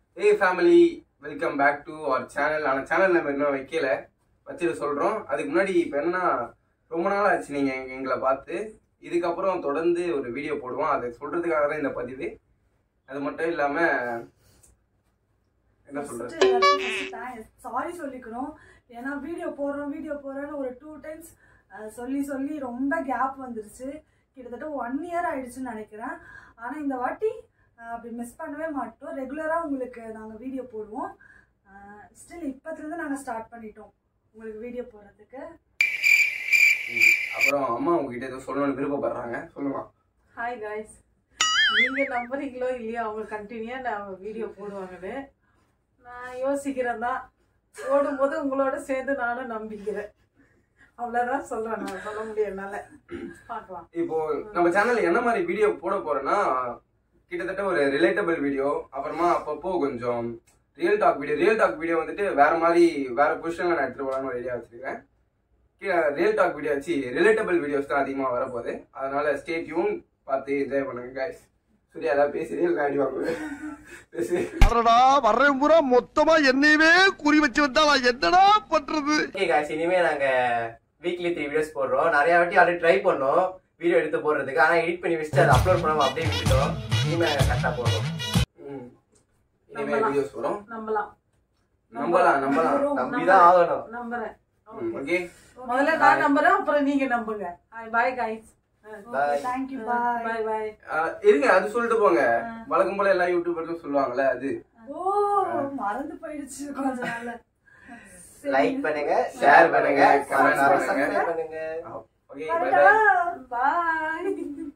ஏய் family welcome back to our channel ஆனால் channel நம்ம இன்னும் வைக்கல வச்சுட்டு சொல்கிறோம் அதுக்கு முன்னாடி இப்போ என்னன்னா ரொம்ப நாள் ஆச்சு நீங்கள் எங்க எங்களை பார்த்து இதுக்கப்புறம் தொடர்ந்து ஒரு வீடியோ போடுவோம் அதை சொல்கிறதுக்காக தான் இந்த பதிவு அது மட்டும் இல்லாமல் என்ன சொல்கிறது சாரி சொல்லிக்கணும் ஏன்னா வீடியோ போடுறோம் வீடியோ போடுறோன்னு ஒரு டூ டைம்ஸ் சொல்லி சொல்லி ரொம்ப கேப் வந்துருச்சு கிட்டத்தட்ட ஒன் இயர் ஆயிடுச்சுன்னு நினைக்கிறேன் ஆனால் இந்த வாட்டி அஹ், அப்படி மிஸ் பண்ணவே மாட்டோம் ரெகுலராக உங்களுக்கு நாங்கள் வீடியோ போடுவோம் ஸ்டில் இப்போத்துலேருந்து நாங்கள் ஸ்டார்ட் பண்ணிட்டோம் உங்களுக்கு வீடியோ போடுறதுக்கு அப்புறம் அம்மா உங்ககிட்ட ஏதோ சொல்லணும்னு விருப்பப்படுறாங்க சொல்லுவான் ஹாய் காய்ஸ் நீங்க நம்புறீங்களோ இல்லையோ அவங்க கண்டினியூா நான் வீடியோ போடுவாங்கன்னு நான் யோசிக்கிறேன் தான் ஓடும்போது உங்களோட சேர்ந்து நானும் நம்பிக்கிறேன் அவ்வளோதான் சொல்றேன் நான் சொல்ல முடியும் என்னால பார்க்கலாம் இப்போ நம்ம சேனல்ல என்ன மாதிரி வீடியோ போட போறோம்னா கிட்டத்தட்ட ஒரு ரிலேட்டபிள் வீடியோ அப்புறமா அப்பப்போ கொஞ்சம் real talk video real talk video வந்துட்டு வேற மாதிரி வேற பொசிஷன்ல நான் எடுத்துட்டு போகலான்னு ஒரு ஐடியா வச்சிருக்கேன் ரியல் டாக் வீடியோ வச்சு ரிலேட்டபிள் வீடியோஸ் தான் அதிகமாக வரப்போகுது அதனால ஸ்டே டியூன் பார்த்து என்ஜாய் பண்ணுங்க guys சூர்யா ஏதாவது பேசி ரியல் அடி வாங்குது பேசி அடடா வர்றேன் பூரா மொத்தமா என்னையவே குறி வச்சு வந்தா நான் என்னடா பண்றது ஓகே காய்ஸ் இனிமே நாங்க வீக்லி த்ரீ வீடியோஸ் போடுறோம் நிறைய வாட்டி ஆல்ரெடி ட்ரை பண்ணோம் வீடியோ எடுத்து போடுறதுக்கு ஆனா எடிட் பண்ணி வச்சுட்டு அதை அப்லோட் பண்ணாம அப்படியே விட்டுட்டோம் இனிமே கரெக்டா போடுறோம் ம். இனிமேல் வீடியோஸ் வரும் நம்பலாம் நம்பலாம் நம்பலாம் நம்பிதான் ஆகணும் நம்புறேன் ஓகே முதல்ல நான் நம்புறேன் அப்புறம் நீங்க நம்புங்க hi bye guys Bye. Thank you bye bye bye இருங்க அது சொல்லிட்டு போங்க வழக்கம் போல எல்லா யூடியூபர்ஸும் சொல்லுவாங்கல்ல அது ஓ மறந்து போயிடுச்சு கொஞ்ச நாள்ல லைக் பண்ணுங்க ஷேர் பண்ணுங்க comment மறக்காம பண்ணுங்க. subscribe பண்ணுங்க ஓகே Bye. பாய்